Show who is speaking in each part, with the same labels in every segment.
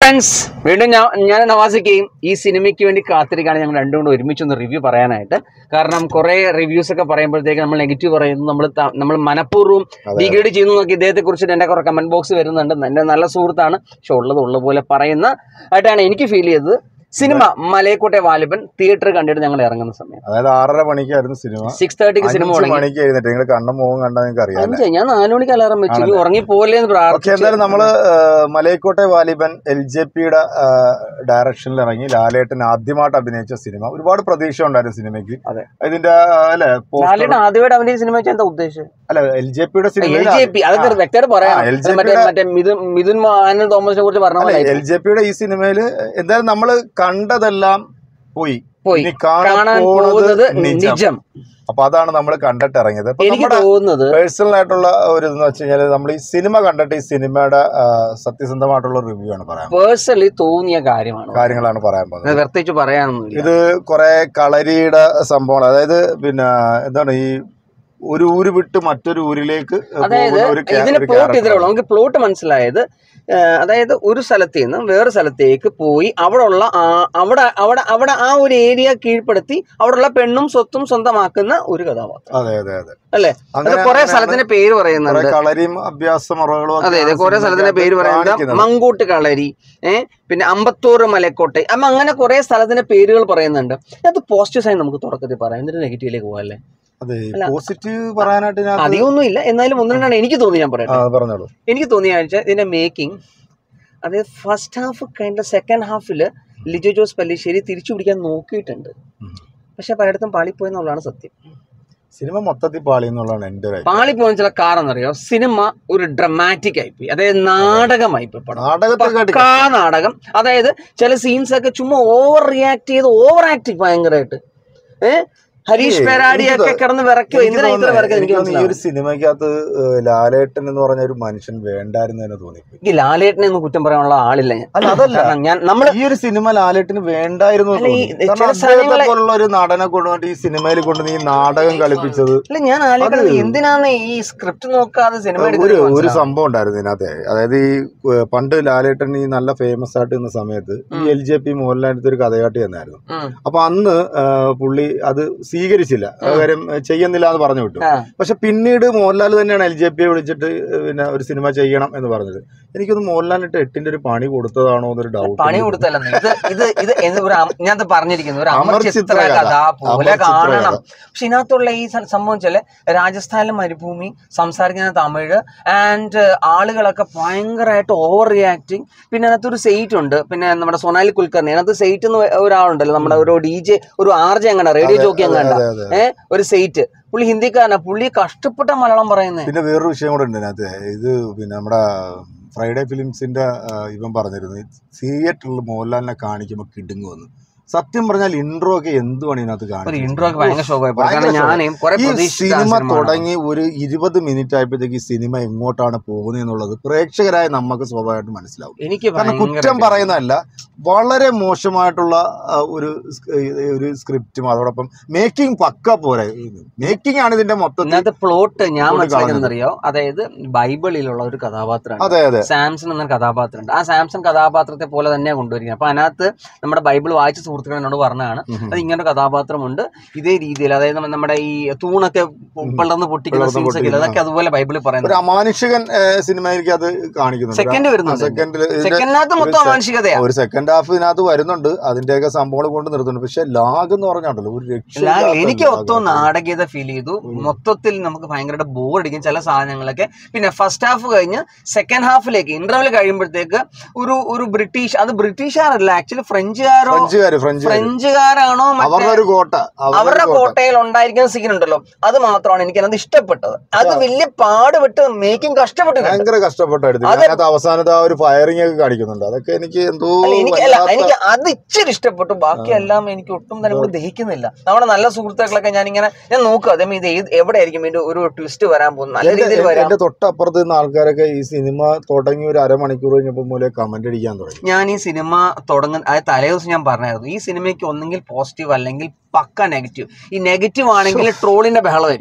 Speaker 1: Friends വീണ്ടും ഞാൻ ഞാൻ നവാസിക്കുകയും ഈ സിനിമയ്ക്ക് വേണ്ടി കാത്തിരിക്കുകയാണ് ഞങ്ങൾ രണ്ടും കൂടെ ഒരുമിച്ചൊന്ന് റിവ്യൂ പറയാനായിട്ട് കാരണം കുറേ റിവ്യൂസ് ഒക്കെ പറയുമ്പോഴത്തേക്ക് നമ്മൾ നെഗറ്റീവ് പറയുന്നു നമ്മൾ ത- നമ്മൾ മനഃപൂർവ്വം ഡിഗ്രേഡ് ചെയ്യുന്നു എന്നൊക്കെ ഇദ്ദേഹത്തെ കുറിച്ചിട്ട് എൻ്റെ കുറേ കമന്റ് ബോക്സ് വരുന്നുണ്ട് എൻ്റെ നല്ല സുഹൃത്താണ് പക്ഷെ ഉള്ളത് ഉള്ള പോലെ പറയുന്ന ആയിട്ടാണ് എനിക്ക് ഫീൽ ചെയ്തത് സിനിമ മലയക്കോട്ടെ വാലിബൻ തിയേറ്റർ കണ്ടിട്ട് ഞങ്ങൾ ഇറങ്ങുന്ന സമയം
Speaker 2: അതായത് ആറര മണിക്കായിരുന്നു സിനിമ
Speaker 1: സിക്സ് തേർട്ടിക്ക് സിനിമ
Speaker 2: അഞ്ച്
Speaker 1: തുടങ്ങി
Speaker 2: മണിക്ക് എഴുന്നേറ്റ് നിങ്ങൾ കണ്ണും മുഖം കണ്ടാൽ നിങ്ങൾക്ക് അറിയാം
Speaker 1: അഞ്ച് ഞാൻ നാലു മണിക്ക് അലാറം വെച്ചു ഇനി ഉറങ്ങിപ്പോലെ എന്ന്
Speaker 2: ഓക്കെ
Speaker 1: പ്രാർത്ഥിച്ചു
Speaker 2: എന്തായാലും നമ്മള് ആ, മലയക്കോട്ടെ വാലിബൻ എൽ ജെ പിയുടെ ഡയറക്ഷനിൽ ഇറങ്ങി ലാലേട്ടൻ ആദ്യമായിട്ട് അഭിനയിച്ച സിനിമ ഒരുപാട് പ്രതീക്ഷ ഉണ്ടായിരുന്നു സിനിമയ്ക്ക്
Speaker 1: അതെ.
Speaker 2: ഇതിന്റെ ആ, അല്ലെ poster-
Speaker 1: ലാലിയുടെ ആദ്യമായിട്ട് അവന്റെ സിനിമ വെച്ചാൽ എന്താ ഉദ്ദേശം
Speaker 2: അല്ല എൽ ജെ പിയുടെ
Speaker 1: എൽ
Speaker 2: സിനിമ
Speaker 1: ജെ പി അതൊക്കെ വ്യക്തമായിട്ട് പറയാം
Speaker 2: ആ, LJP
Speaker 1: മറ്റേ മറ്റേ മിഥുൻ മിഥുൻ ആനന്ദ് തോമസിനെ കുറിച്ച് പറഞ്ഞ പോലെ
Speaker 2: എൽ ജെ പിയുടെ ഈ സിനിമയിൽ എന്തായാലും നമ്മള് കണ്ടതെല്ലാം പോയി
Speaker 1: പോയി
Speaker 2: ഇനി കാണാൻ
Speaker 1: കാണാൻ
Speaker 2: പോണത്
Speaker 1: പോകുന്നത്
Speaker 2: നിജം
Speaker 1: നിജം
Speaker 2: അപ്പൊ അതാണ് നമ്മൾ കണ്ടിട്ട് ഇറങ്ങിയത് അപ്പൊ
Speaker 1: എനിക്ക്
Speaker 2: നമ്മുടെ
Speaker 1: തോന്നുന്നത്
Speaker 2: പേഴ്സണൽ ആയിട്ടുള്ള ഒരു ഇതെന്ന് വെച്ച് കഴിഞ്ഞാൽ നമ്മൾ ഈ സിനിമ കണ്ടിട്ട് ഈ സിനിമയുടെ ആ, സത്യസന്ധമായിട്ടുള്ള റിവ്യൂ ആണ് പറയാൻ
Speaker 1: പേഴ്സണലി തോന്നിയ കാര്യമാണ്
Speaker 2: കാര്യങ്ങളാണ് പറയാൻ പോകുന്നത്
Speaker 1: അത് പ്രത്യേകിച്ച് പറയാനൊന്നുമില്ല
Speaker 2: ഇത് കുറെ കളരിയുടെ സംഭവങ്ങൾ അതായത് പിന്നെ എന്താണ് ഈ ഒരു ഊര് വിട്ട് മറ്റൊരു ഊരിലേക്ക്
Speaker 1: അതായത്
Speaker 2: പോകുന്ന ഒരു ക്യാ-
Speaker 1: ഇതിന്
Speaker 2: ഒരു
Speaker 1: പ്ലോട്ട്
Speaker 2: character
Speaker 1: ഇതിലുള്ളൂ
Speaker 2: ആണ്.
Speaker 1: നമുക്ക് പ്ലോട്ട് മനസ്സിലായത് ആ, അതായത് ഒരു സ്ഥലത്ത് നിന്ന് വേറെ സ്ഥലത്തേക്ക് പോയി അവിടെയുള്ള ആ- അവിടെ അവിടെ അവിടെ ആ ഒരു ഏരിയ കീഴ്പ്പെടുത്തി അവിടെയുള്ള പെണ്ണും സ്വത്തും സ്വന്തമാക്കുന്ന ഒരു കഥാപാത്രം
Speaker 2: അതെ അതെ അതെ
Speaker 1: അല്ലേ അത്
Speaker 2: അങ്ങനെ
Speaker 1: കുറെ
Speaker 2: അങ്ങനെയാണ്
Speaker 1: സ്ഥലത്തിന്റെ പേര്
Speaker 2: കുറെ
Speaker 1: പറയുന്നുണ്ട്
Speaker 2: കളരിയും അഭ്യാസ മുറകളും ഒക്കെ
Speaker 1: അതെ അതെ
Speaker 2: ആ
Speaker 1: കുറെ
Speaker 2: സിനിമയ്ക്കകത്ത്
Speaker 1: സ്ഥലത്തിന്റെ പേര് പറയുന്നത്
Speaker 2: കാണിക്കുന്നത്.
Speaker 1: മങ്കൂട്ട് കളരി ഏഹ് പിന്നെ അമ്പത്തൂർ മലക്കോട്ടെ അപ്പൊ അങ്ങനെ കുറെ സ്ഥലത്തിന്റെ പേരുകൾ പറയുന്നുണ്ട് അത് പോസിറ്റീവ് സൈൻ നമുക്ക് തുടക്കത്തിൽ പറയാം എന്നിട്ട് നെഗറ്റീവിലേക്ക് പോകാല്ലേ
Speaker 2: അതെ
Speaker 1: അല്ല.
Speaker 2: പോസിറ്റീവ് പറയാനായിട്ട് ഇതിനകത്ത്
Speaker 1: അധികമൊന്നും ഇല്ല എന്നാലും ഒന്ന് രണ്ടാണ് എനിക്ക് തോന്നി ഞാൻ
Speaker 2: ആ,
Speaker 1: പറയട്ടെ
Speaker 2: പറഞ്ഞോളൂ
Speaker 1: എനിക്ക് തോന്നിയ ആഴ്ച ഇതിന്റെ മേക്കിംഗ് അതായത് ഫസ്റ്റ് ഹാഫ് കഴിഞ്ഞ സെക്കൻഡ് ഹാഫിൽ ലിജോ ജോസ് പല്ലിശ്ശേരി തിരിച്ചു പിടിക്കാൻ നോക്കിയിട്ടുണ്ട്
Speaker 2: ഉം.
Speaker 1: പക്ഷെ പലയിടത്തും പാളിപ്പോയി എന്നുള്ളതാണ് സത്യം
Speaker 2: സിനിമ മൊത്തത്തിൽ പാളി എന്നുള്ളതാണ് എന്റെ ഒരു അഭിപ്രായം.
Speaker 1: പാളിപ്പോയ ചില കാറെന്നറിയോ സിനിമ ഒരു ഡ്രമാറ്റിക് ആയിപ്പോയി അതായത് നാടകമായി പോയി പടം
Speaker 2: നാടകത്തെക്കാട്ടി
Speaker 1: പക്കാ നാടകം അതായത് ചില സീൻസ് ഒക്കെ ചുമ്മാ ഓവർ റിയാക്ട് ചെയ്ത് ഓവർ ആക്ടിങ് ഭയങ്കരമായിട്ട് ഏഹ് ഹരീഷ്
Speaker 2: ഏയ്,
Speaker 1: പെരാടിയൊക്കെ
Speaker 2: എനിക്ക്
Speaker 1: കിടന്ന് വിറയ്ക്കോ
Speaker 2: എനിക്ക്
Speaker 1: എന്തിനാ ഇത്ര
Speaker 2: തോന്നുന്നത്
Speaker 1: വിറയ്ക്കുന്നത് എനിക്ക്
Speaker 2: എനിക്ക് തോന്നുന്നു ഈ ഒരു
Speaker 1: മനസ്സിലാവും
Speaker 2: സിനിമയ്ക്കകത്ത് ഏഹ്, ലാലേട്ടൻ എന്ന് പറഞ്ഞ ഒരു മനുഷ്യൻ വേണ്ടായിരുന്നു എന്ന് തോന്നിപ്പോയി
Speaker 1: എനിക്ക് ലാലേട്ടനെ ഒന്നും കുറ്റം പറയാനുള്ള ആളില്ല ഞാൻ
Speaker 2: അല്ല അതല്ല
Speaker 1: കാരണം ഞാൻ നമ്മള്
Speaker 2: ഈ ഒരു സിനിമ ലാലേട്ടിന് വേണ്ടായിരുന്നു എന്ന്
Speaker 1: അല്ല, ഈ
Speaker 2: തോന്നി. കാരണം
Speaker 1: ചില
Speaker 2: അദ്ദേഹത്തെ
Speaker 1: സാധനങ്ങളെ-
Speaker 2: പോലുള്ള ഒരു നടനെ കൊണ്ടുവന്നിട്ട് ഈ സിനിമയിൽ കൊണ്ട് ഈ നാടകം കളിപ്പിച്ചത്
Speaker 1: അല്ല ഞാൻ ആലോചിക്കുന്നത് എന്തിനാണ് ഈ സ്ക്രിപ്റ്റ് നോക്കാതെ സിനിമ
Speaker 2: ഒരു
Speaker 1: എടുക്കുന്നത്
Speaker 2: ഒരു സംഭവം ഉണ്ടായിരുന്നു ഇതിനകത്ത് അതായത് ഈ ഏഹ്, പണ്ട് ലാലേട്ടൻ ഈ നല്ല ഫേമസ് ആയിട്ട് നിന്ന സമയത്ത് ഈ എൽ ജെ പി മോഹൻലാലിന്റെ ഒരു കഥയാട്ടി തന്നായിരുന്നു അപ്പൊ അന്ന് ഏഹ്, പുള്ളി അത് സ്വീകരിച്ചില്ല കാര്യം ഏഹ്, ചെയ്യുന്നില്ല എന്ന് പറഞ്ഞു വിട്ടു പക്ഷെ പിന്നീട് മോഹൻലാൽ തന്നെയാണ് എൽ ജെ പിയെ വിളിച്ചിട്ട് ഏഹ്, പിന്നെ ഒരു സിനിമ ചെയ്യണം എന്ന് പറഞ്ഞത് എനിക്കൊന്ന് മോഹൻലാലിട്ട് എട്ടിന്റെ ഒരു പണി കൊടുത്തതാണോ എന്നൊരു ഡൗട്ട്
Speaker 1: പണി കൊടുത്തല്ലെന്ന് ഇത് ഇത് ഇത് എന്ന് ഒരു അം- ഞാൻ പറഞ്ഞിരിക്കുന്നു ഒരു അമർ
Speaker 2: അമർ
Speaker 1: ചിത്ര
Speaker 2: ചിത്രകഥ.
Speaker 1: കഥ പോലെ
Speaker 2: അമർ ചിത്രകഥ.
Speaker 1: കാണണം പക്ഷെ ഇതിനകത്തുള്ള ഈ സ- സംഭവം വെച്ചാല് രാജസ്ഥാനിലെ മരുഭൂമി സംസാരിക്കുന്ന തമിഴ് ആൻഡ് ആളുകളൊക്കെ ഭയങ്കരമായിട്ട് ഓവർ റിയാക്ടിങ് പിന്നെ അതിനകത്തൊരു സെയ്റ്റ് ഉണ്ട് പിന്നെ നമ്മുടെ സൊനാലി കുൽക്കർണി അതിനകത്ത് സെയ്റ്റ് എന്ന് ഒരാളുണ്ടല്ലോ നമ്മുടെ ഒരു ഡി ജെ ഒരു ആർ ജെ എങ്ങാണ്ട റേഡിയോ ജോക്കി എങ്ങാണ്ട
Speaker 2: അതെ, അതെ.
Speaker 1: ഏഹ് ഒരു സെയ്റ്റ് പുള്ളി ഹിന്ദിക്കാരനാ പുള്ളി കഷ്ടപ്പെട്ട മലയാളം പറയുന്നത്
Speaker 2: പിന്നെ വേറൊരു വിഷയം കൂടെ ഉണ്ട് ഇതിനകത്ത് ഇത് പിന്നെ നമ്മുടെ ഫ്രൈഡേ ഫിലിംസിന്റെ ആ, ഇവൻ പറഞ്ഞിരുന്നു തിയേറ്ററിൽ മോഹൻലാലിനെ കാണിക്കുമ്പോൾ കിടുങ്ങുമെന്ന് സത്യം പറഞ്ഞാൽ ഇൻട്രോ ഒക്കെ എന്തുവാണ് ഇതിനകത്ത്
Speaker 1: ഒരു
Speaker 2: കാണിക്കുന്നത്
Speaker 1: ഇൻട്രോ ഒക്കെ ഭയങ്കര ഷോക്കായി പോയി.
Speaker 2: ഭയങ്കര
Speaker 1: കാരണം
Speaker 2: ശോകം.
Speaker 1: ഞാനേ കുറെ
Speaker 2: ഈ
Speaker 1: പ്രതീക്ഷിച്ച
Speaker 2: സിനിമ
Speaker 1: സിനിമ
Speaker 2: തുടങ്ങി ഒരു ഇരുപത് മിനിറ്റ് ആയപ്പോഴത്തേക്ക് ഈ സിനിമ എങ്ങോട്ടാണ് പോകുന്നത് എന്നുള്ളത് പ്രേക്ഷകരായ നമുക്ക് സ്വാഭാവികമായിട്ട് മനസ്സിലാവും
Speaker 1: എനിക്ക്
Speaker 2: കാരണം കുറ്റം
Speaker 1: ഭയങ്കര
Speaker 2: പറയുന്നതല്ല വളരെ മോശമായിട്ടുള്ള ആ, ഒരു സ്- ഒരു സ്ക്രിപ്റ്റും അതോടൊപ്പം മേക്കിംഗ് പക്ക പോരെ മേക്കിംഗ് ആണ് ഇതിന്റെ മൊത്തത്തിൽ
Speaker 1: ഇന്നത്തെ പ്ലോട്ട് ഞാൻ
Speaker 2: കൊണ്ട്
Speaker 1: മനസ്സിലാക്കുന്നത് അറിയോ അതായത് ബൈബിളിലുള്ള ഒരു കഥാപാത്രമാണ്
Speaker 2: അതെ അതെ
Speaker 1: സാംസൺ എന്ന കഥാപാത്രമുണ്ട് ആ സാംസൺ കഥാപാത്രത്തെ പോലെ തന്നെ കൊണ്ടുവരിക അപ്പൊ അതിനകത്ത് നമ്മുടെ ബൈബിൾ വായിച്ച സുഹൃത്തുക്കൾ എന്നോട് പറഞ്ഞാണ്
Speaker 2: ഉം.
Speaker 1: അത് ഇങ്ങനെ ഒരു കഥാപാത്രമുണ്ട് ഇതേ രീതിയിൽ അതായത് നമ്മ- നമ്മുടെ ഈ തൂണൊക്കെ പിളർന്ന് പൊട്ടിക്കുന്ന
Speaker 2: പിളർന്ന്
Speaker 1: സീൻസ് ഒക്കെ ഇല്ലേ,
Speaker 2: പൊട്ടിക്കുന്ന,
Speaker 1: അതൊക്കെ അതുപോലെ ബൈബിളിൽ
Speaker 2: ഒരു
Speaker 1: പറയുന്നത്
Speaker 2: അമാനുഷികൻ സിനിമയിലേക്ക് അത് കാണിക്കുന്നുണ്ട്
Speaker 1: സെക്കൻഡ് വരുന്നുണ്ട്
Speaker 2: സെക്കൻഡിൽ
Speaker 1: സെക്കൻഡിനകത്ത് മൊത്തം അമാനുഷികതയാ
Speaker 2: ഒരു സെക്കൻഡ് ഹാഫ് ഇതിനകത്ത് വരുന്നുണ്ട് അതിന്റെയൊക്കെ സംഭവങ്ങൾ കൊണ്ട് നിർത്തുന്നുണ്ട് പക്ഷെ ലാഗ് എന്ന് പറഞ്ഞാണ്ടല്ലോ ഒരു
Speaker 1: ലാ-
Speaker 2: രക്ഷ
Speaker 1: എനിക്ക് മൊത്തം നാടകീയത ഫീൽ ചെയ്തു മൊത്തത്തിൽ നമുക്ക് ഭയങ്കരമായിട്ട് ബോർ അടിക്കും ചില സാധനങ്ങളൊക്കെ പിന്നെ ഫസ്റ്റ് ഹാഫ് കഴിഞ്ഞ് സെക്കൻഡ് ഹാഫിലേക്ക് ഇന്റർവെൽ കഴിയുമ്പോഴത്തേക്ക് ഒരു ഒരു ബ്രിട്ടീഷ് അത് ബ്രിട്ടീഷുകാരല്ല ആക്ച്വലി ഫ്രഞ്ചുകാരോ
Speaker 2: ഫ്രഞ്ചുകാര് ഫ്രഞ്ചുകാര്
Speaker 1: ഫ്രഞ്ചുകാരാണോ മറ്റേ
Speaker 2: അവരുടെ ഒരു കോട്ട
Speaker 1: അവരുടെ കോട്ടയിൽ ഉണ്ടായിരിക്കുന്ന സീൻ ഉണ്ടല്ലോ അത് മാത്രമാണ് എനിക്ക് അതിനകത്ത് ഇഷ്ടപ്പെട്ടത് അത് വലിയ പാടുപെട്ട് മേക്കിംഗ് കഷ്ടപ്പെട്ടിട്ടുണ്ട്
Speaker 2: ഭയങ്കര കഷ്ടപ്പെട്ടായിരുന്നു
Speaker 1: അത്
Speaker 2: അതിനകത്ത് അവസാനത്തെ ആ ഒരു ഫയറിംഗ് ഒക്കെ കാണിക്കുന്നുണ്ട് അതൊക്കെ എനിക്ക് എന്തോ
Speaker 1: അല്ല എനിക്ക് അല്ല
Speaker 2: വല്ലാത്ത-
Speaker 1: എനിക്ക് അത് ഇച്ചിരി ഇഷ്ടപ്പെട്ടു ബാക്കിയെല്ലാം എനിക്ക് ഒട്ടും തന്നെ കൂടി ദഹിക്കുന്നില്ല നമ്മുടെ നല്ല സുഹൃത്തുക്കളൊക്കെ ഞാൻ ഇങ്ങനെ ഞാൻ നോക്കുക അതേ ഇത് ഏത് എവിടെ ആയിരിക്കും ഇതിന്റെ ഒരു ട്വിസ്റ്റ് വരാൻ പോകുന്നത് നല്ല
Speaker 2: എന്റെ-
Speaker 1: രീതിയിൽ വരാം
Speaker 2: എന്റെ തൊട്ടപ്പുറത്ത് നിന്ന ആൾക്കാരൊക്കെ ഈ സിനിമ തുടങ്ങി ഒരു അരമണിക്കൂർ കഴിഞ്ഞപ്പോൾ മൂലം കമന്റ് അടിക്കാൻ തുടങ്ങി
Speaker 1: ഞാൻ ഈ സിനിമ തുടങ്ങുന്ന അതായത് തലേ ദിവസം ഞാൻ പറഞ്ഞായിരുന്നു ഈ സിനിമയ്ക്ക് ഒന്നെങ്കിൽ പോസിറ്റീവ് അല്ലെങ്കിൽ പക്ക നെഗറ്റീവ് ഈ നെഗറ്റീവ് ആണെങ്കിൽ ട്രോളിന്റെ ബഹളമായിരിക്കും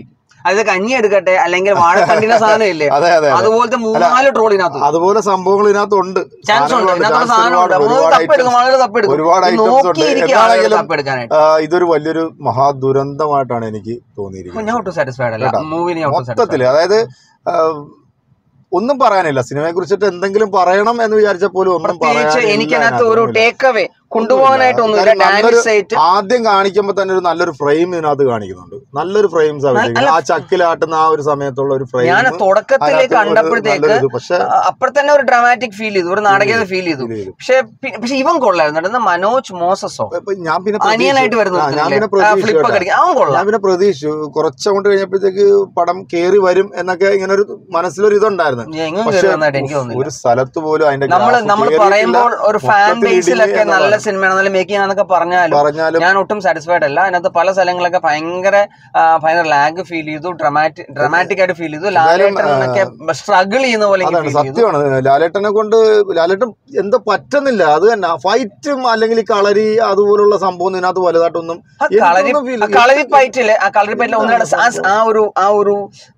Speaker 1: അത് കഞ്ഞി എടുക്കട്ടെ അല്ലെങ്കിൽ വാഴക്കണ്ടിന്റെ സാധനം ഇല്ലേ
Speaker 2: അതെ അതെ അതെ.
Speaker 1: അതുപോലത്തെ മൂന്നാല് ട്രോൾ ഇതിനകത്ത്
Speaker 2: അതുപോലെ സംഭവങ്ങൾ ഇതിനകത്തുണ്ട്
Speaker 1: ചാൻസ് ഉണ്ട്
Speaker 2: സാധനങ്ങളുണ്ട്.
Speaker 1: ഇതിനകത്ത്
Speaker 2: Chance
Speaker 1: സാധനം ഉണ്ട്
Speaker 2: ഒരുപാട് ഒരുപാട്
Speaker 1: തപ്പെടുക്കും
Speaker 2: items.
Speaker 1: ആളുകൾ തപ്പെടുക്കും
Speaker 2: ഒരുപാട് items ഉണ്ട്.
Speaker 1: നോക്കിയിരിക്കും ആളുകൾ
Speaker 2: എന്താണെങ്കിലും
Speaker 1: തപ്പെടുക്കാനായിട്ട്
Speaker 2: ആ, ഇതൊരു വലിയൊരു മഹാദുരന്തമായിട്ടാണ് എനിക്ക് തോന്നിയിരിക്കുന്നത്
Speaker 1: ഞാൻ ഒട്ടും സാറ്റിസ്ഫൈഡ് അല്ല
Speaker 2: കേട്ടോ.
Speaker 1: മൂവിന് ഞാൻ ഒട്ടും satisfied
Speaker 2: മൊത്തത്തില് അതായത് ആ, ഒന്നും പറയാനില്ല സിനിമയെ കുറിച്ചിട്ട് എന്തെങ്കിലും പറയണം എന്ന് വിചാരിച്ച പോലും ഒന്നും
Speaker 1: പ്രത്യേകിച്ച്
Speaker 2: പറയാനില്ല
Speaker 1: എനിക്കതിനകത്ത് ഒരു
Speaker 2: അതിനകത്തൊന്നുമില്ല.
Speaker 1: ടേക്ക് അവേ കൊണ്ടുപോകാനായിട്ട് ഒന്നുമില്ല
Speaker 2: കാര്യം നല്ലൊരു-
Speaker 1: ഡാൻസ് സൈറ്റ്
Speaker 2: ആദ്യം കാണിക്കുമ്പോ തന്നെ ഒരു നല്ലൊരു ഫ്രെയിം ഇതിനകത്ത് കാണിക്കുന്നുണ്ട് നല്ലൊരു ഫ്രെയിംസ്
Speaker 1: അല്ല-
Speaker 2: ആ ചക്കിലാട്ടുന്ന ആ ഒരു സമയത്തുള്ള ഒരു ഫ്രെയിം
Speaker 1: ഞാൻ തുടക്കത്തില് കണ്ടപ്പോഴത്തേക്ക്
Speaker 2: പക്ഷെ
Speaker 1: അപ്പുറം തന്നെ ഒരു ഡ്രാമാറ്റിക് ഫീൽ ചെയ്തു ഒരു നാടകീയത ഫീൽ ചെയ്തു
Speaker 2: feel ചെയ്തു.
Speaker 1: പക്ഷെ പി- പക്ഷെ ഇവൻ കൊള്ളായിരുന്നു കേട്ടോ. എന്നാ മനോജ് മോസസോ
Speaker 2: ഇപ്പൊ ഞാൻ പിന്നെ പ്രതീക്ഷിച്ചു.
Speaker 1: അനിയനായിട്ട് വരുന്നു
Speaker 2: ആ, ഞാൻ പിന്നെ പ്രതീക്ഷിച്ചു
Speaker 1: ഫ്ലിപ്പ് ഒക്കെ
Speaker 2: കേട്ടോ.
Speaker 1: അടിക്കും അവൻ കൊള്ളാം
Speaker 2: ഞാൻ പിന്നെ പ്രതീക്ഷിച്ചു കുറച്ചങ്ങോട്ട് കഴിഞ്ഞപ്പോഴത്തേക്ക് പടം കേറി വരും എന്നൊക്കെ ഇങ്ങനെ ഒരു മനസ്സിലൊരു ഇതുണ്ടായിരുന്നു
Speaker 1: എങ്ങും
Speaker 2: പക്ഷെ
Speaker 1: കയറി വന്നായിട്ട് എനിക്ക് തോന്നുന്നില്ല
Speaker 2: ഒരു സ്ഥലത്ത് പോലും അതിന്റെ
Speaker 1: നമ്മൾ
Speaker 2: graph
Speaker 1: നമ്മൾ
Speaker 2: കേറിയിട്ടില്ല.
Speaker 1: പറയുമ്പോൾ ഒരു ഫാൻ
Speaker 2: മൊത്തത്തിൽ
Speaker 1: ബേസിലൊക്കെ
Speaker 2: ഇടിഞ്ഞ്
Speaker 1: നല്ല
Speaker 2: എന്നതാണ്.
Speaker 1: സിനിമയാണ് നല്ല മേക്കിംഗ് ആണെന്നൊക്കെ പറഞ്ഞാലും
Speaker 2: പറഞ്ഞാലും
Speaker 1: ഞാൻ ഒട്ടും സാറ്റിസ്ഫൈഡ് അല്ല അതിനകത്ത് പല സ്ഥലങ്ങളൊക്കെ ഭയങ്കര ആ, ഭയങ്കര ലാഗ് ഫീൽ ചെയ്തു ഡ്രമാറ്റിക് ഡ്രമാറ്റിക് ആയിട്ട് ഫീൽ ചെയ്തു ലാലേട്ടനൊക്കെ സ്ട്രഗിൾ ചെയ്യുന്ന പോലെ എനിക്ക്
Speaker 2: അതാണ്
Speaker 1: ഫീൽ ചെയ്തു
Speaker 2: സത്യമാണ് ലാലേട്ടനെ കൊണ്ട് ലാലേട്ടൻ എന്തോ പറ്റുന്നില്ല അത് തന്നെ ഫൈറ്റും അല്ലെങ്കിൽ ഈ കളരി അതുപോലുള്ള സംഭവം ഇതിനകത്ത് വലുതായിട്ടൊന്നും
Speaker 1: ആ കളരി
Speaker 2: എനിക്കൊന്നും feel-
Speaker 1: ആ കളരി പൈറ്റില് ആ കളരി പൈറ്റിൽ ഒന്ന് രണ്ട് ആ- ആ ഒരു ആ ഒരു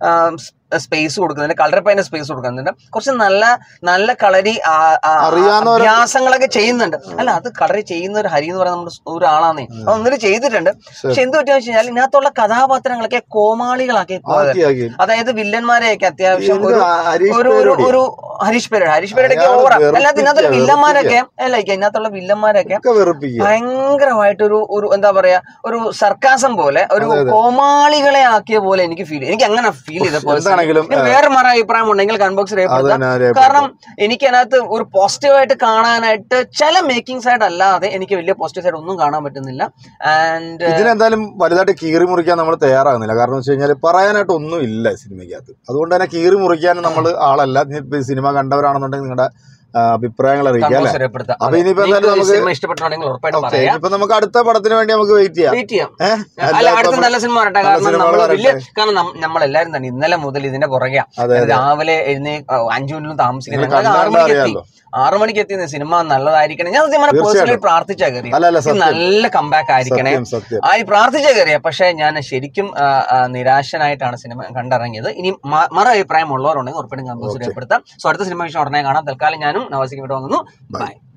Speaker 1: സ്പേസ് കൊടുക്കുന്നുണ്ട് കളറി പൈന്റെ സ്പേസ് കൊടുക്കുന്നുണ്ട് കുറച്ച് നല്ല നല്ല കളരി ആ, ആ,
Speaker 2: അറിയാവുന്നവര്
Speaker 1: അഭ്യാസങ്ങളൊക്കെ ചെയ്യുന്നുണ്ട് അല്ല അത് കളറി ചെയ്യുന്ന ഒരു ഹരി എന്ന് പറയുന്ന നമ്മുടെ ഒരാളാന്നേ അത് ഒന്നിട്ട് ചെയ്തിട്ടുണ്ട് പക്ഷെ എന്ത് പറ്റിയെന്ന് വെച്ച് കഴിഞ്ഞാൽ ഇതിനകത്തുള്ള കഥാപാത്രങ്ങളൊക്കെ കോമാളികളാക്കി പോയത്
Speaker 2: ആക്കി ആക്കി
Speaker 1: അതായത് വില്ലന്മാരെയൊക്കെ അത്യാവശ്യം
Speaker 2: എനിക്ക്
Speaker 1: ഒരു
Speaker 2: ഹരീഷ്
Speaker 1: ഒരു ഒരു
Speaker 2: പേരോടി
Speaker 1: ഒരു ഹരീഷ് പേര് ഹരീഷ് പേരുടെ
Speaker 2: അയാള്
Speaker 1: ഓവറ
Speaker 2: വെറുപ്പിക്കുക,
Speaker 1: അല്ലാതെ ഇതിനകത്തുള്ള വില്ലന്മാരൊക്കെ അല്ല ഇതിനകത്തുള്ള വില്ലന്മാരൊക്കെ
Speaker 2: ഒക്കെ വെറുപ്പിക്കുക
Speaker 1: ഭയങ്കരമായിട്ടൊരു ഒരു എന്താ പറയാ ഒരു സർക്കാസം പോലെ ഒരു കോമാളികളെ ആക്കിയ പോലെ എനിക്ക് ഫീൽ എനിക്ക് അങ്ങനെ ഫീൽ ചെയ്ത personally.
Speaker 2: എന്താണെങ്കിലും,
Speaker 1: ഇനി വേറെ മറ അഭിപ്രായം ഉണ്ടെങ്കിൽ കൺബോക്സ്
Speaker 2: അത്
Speaker 1: രേഖപ്പെടുത്താം
Speaker 2: തന്നെ രേഖപ്പെടുത്തും.
Speaker 1: കാരണം എനിക്ക് അതിനകത്ത് ഒരു പോസിറ്റീവായിട്ട് കാണാനായിട്ട് ചില മേക്കിംഗ് സൈഡ് അല്ലാതെ എനിക്ക് വലിയ പോസിറ്റീവ് സൈഡ് ഒന്നും കാണാൻ പറ്റുന്നില്ല ആൻഡ്
Speaker 2: ഇതിനെന്തായാലും വലുതായിട്ട് കീറി മുറിക്കാൻ നമ്മൾ തയ്യാറാകുന്നില്ല കാരണം വെച്ച് കഴിഞ്ഞാൽ പറയാനായിട്ട് ഒന്നും ഇല്ല സിനിമയ്ക്കകത്ത് അതുകൊണ്ട് തന്നെ കീറി മുറിക്കാൻ നമ്മൾ ആളല്ല നീ ഇപ്പൊ ഈ സിനിമ കണ്ടവരാണെന്നുണ്ടെങ്കിൽ നിങ്ങളുടെ അഭിപ്രായങ്ങൾ അറിയിക്കുക അല്ലെ
Speaker 1: കൺബോക്സ് രേഖപ്പെടുത്താം
Speaker 2: അപ്പൊ ഇനിയിപ്പോ
Speaker 1: നിങ്ങൾക്ക്
Speaker 2: എന്തായാലും
Speaker 1: ഈ
Speaker 2: നമുക്ക്
Speaker 1: സിനിമ ഇഷ്ടപ്പെട്ടുണ്ടെങ്കിൽ ഉറപ്പായിട്ടും പറയാം
Speaker 2: ഇപ്പൊ നമുക്ക് അടുത്ത പടത്തിന് വേണ്ടി നമുക്ക് വെയിറ്റ് ചെയ്യാം
Speaker 1: വെയിറ്റ് ചെയ്യാം
Speaker 2: ഏഹ്
Speaker 1: അല്ല അടുത്ത നല്ല സിനിമ വരട്ടെ കാരണം
Speaker 2: സിനിമകൾ
Speaker 1: നമ്മൾ
Speaker 2: വരട്ടെ.
Speaker 1: വലിയ കാരണം നമ്മളെല്ലാരും തന്നെ ഇന്നലെ മുതൽ ഇതിന്റെ പുറകെയാ
Speaker 2: അതെ, അതെ.
Speaker 1: രാവിലെ എഴുന്നേ അഞ്ചു മിനിറ്റ് താമസിക്കുന്നത്
Speaker 2: നിങ്ങൾ
Speaker 1: ഞങ്ങൾ ആറു
Speaker 2: കണ്ടാൽ
Speaker 1: മണിക്ക് എത്തി
Speaker 2: അറിയാലോ.
Speaker 1: ആറു മണിക്ക് എത്തി സിനിമ നല്ലതായിരിക്കണം ഞാൻ സത്യം പേഴ്സണലി
Speaker 2: തീർച്ചയായിട്ടും.
Speaker 1: പ്രാർത്ഥിച്ചാ കയറി
Speaker 2: അല്ല അല്ല സത്യം
Speaker 1: നല്ല കമ്പാക്ക് ആയിരിക്കണേ
Speaker 2: സത്യം സത്യം
Speaker 1: ആ പ്രാർത്ഥിച്ച കയറിയ പക്ഷെ ഞാൻ ശരിക്കും ആ, ആ, നിരാശനായിട്ടാണ് സിനിമ കണ്ടിറങ്ങിയത് ഇനി മ- മറു അഭിപ്രായം ഉള്ളവരുണ്ടെങ്കിൽ ഉറപ്പായിട്ടും കമ്പോസ് രേഖപ്പെടുത്താം സോ അടുത്ത സിനിമ വിഷയം ഉടനെ കാണാം തൽക്കാലം ഞാനും നവാസിക്ക് വിട്ട് വാങ്ങുന്നു ബൈ